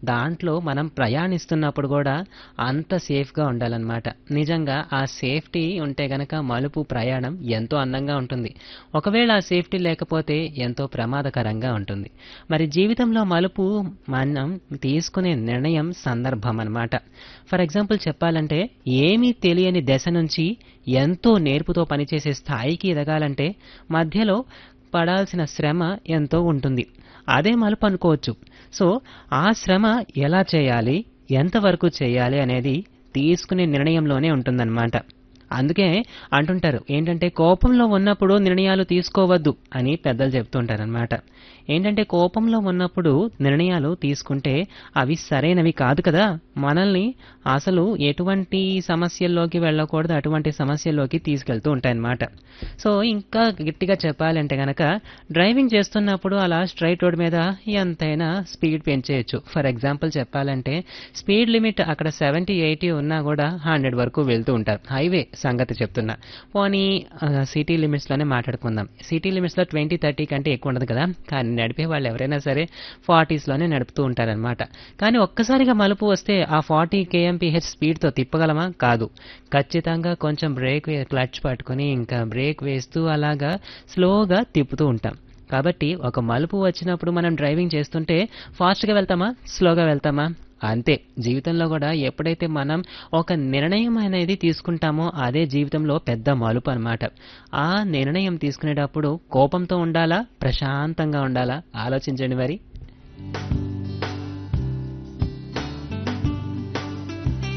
దాంట్లో మనం ప్రయాణిస్తున్నప్పుడు కూడా అంత సేఫ్గా ఉండాలన్నమాట నిజంగా ఆ సేఫ్టీ ఉంటే గనక మలుపు ప్రయాణం ఎంతో అందంగా ఉంటుంది ఒకవేళ ఆ సేఫ్టీ లేకపోతే ఎంతో ప్రమాదకరంగా ఉంటుంది మరి జీవితంలో మలుపు మనం తీసుకునే నిర్ణయం సందర్భం అన్నమాట ఫర్ ఎగ్జాంపుల్ చెప్పాలంటే ఏమీ తెలియని దశ నుంచి ఎంతో నేర్పుతో పనిచేసే స్థాయికి ఎదగాలంటే మధ్యలో పడాల్సిన శ్రమ ఎంతో ఉంటుంది అదే మలుపు అనుకోవచ్చు సో ఆ శ్రమ ఎలా చేయాలి ఎంతవరకు చేయాలి అనేది తీసుకునే నిర్ణయంలోనే ఉంటుందన్నమాట అందుకే అంటుంటారు ఏంటంటే కోపంలో ఉన్నప్పుడు నిర్ణయాలు తీసుకోవద్దు అని పెద్దలు చెప్తుంటారనమాట ఏంటంటే కోపంలో ఉన్నప్పుడు నిర్ణయాలు తీసుకుంటే అవి సరైనవి కాదు కదా మనల్ని అసలు ఎటువంటి సమస్యల్లోకి వెళ్ళకూడదు అటువంటి సమస్యల్లోకి తీసుకెళ్తూ ఉంటాయన్నమాట సో ఇంకా గట్టిగా చెప్పాలంటే గనక డ్రైవింగ్ చేస్తున్నప్పుడు అలా స్ట్రైట్ రోడ్ మీద ఎంతైనా స్పీడ్ పెంచేయచ్చు ఫర్ ఎగ్జాంపుల్ చెప్పాలంటే స్పీడ్ లిమిట్ అక్కడ సెవెంటీ ఎయిటీ ఉన్నా కూడా హండ్రెడ్ వరకు వెళ్తూ ఉంటారు హైవే సంగతి చెప్తున్నా పోనీ సిటీ లిమిట్స్లోనే మాట్లాడుకుందాం సిటీ లిమిట్స్లో ట్వంటీ థర్టీ కంటే ఎక్కువ ఉండదు కదా కానీ నడిపే వాళ్ళు ఎవరైనా సరే ఫార్టీస్లోనే నడుపుతూ ఉంటారనమాట కానీ ఒక్కసారిగా మలుపు వస్తే ఆ ఫార్టీ కేఎంపీహెచ్ స్పీడ్తో తిప్పగలమా కాదు ఖచ్చితంగా కొంచెం బ్రేక్ క్లచ్ పట్టుకుని ఇంకా బ్రేక్ వేస్తూ అలాగా స్లోగా తిప్పుతూ ఉంటాం కాబట్టి ఒక మలుపు వచ్చినప్పుడు మనం డ్రైవింగ్ చేస్తుంటే ఫాస్ట్గా వెళ్తామా స్లోగా వెళ్తామా అంతే జీవితంలో కూడా ఎప్పుడైతే మనం ఒక నిర్ణయం అనేది తీసుకుంటామో అదే జీవితంలో పెద్ద మలుపు అనమాట ఆ నిర్ణయం తీసుకునేటప్పుడు కోపంతో ఉండాలా ప్రశాంతంగా ఉండాలా ఆలోచించండి మరి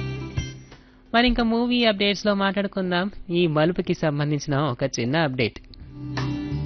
మరి ఇంకా మూవీ అప్డేట్స్లో మాట్లాడుకుందాం ఈ మలుపుకి సంబంధించిన ఒక చిన్న అప్డేట్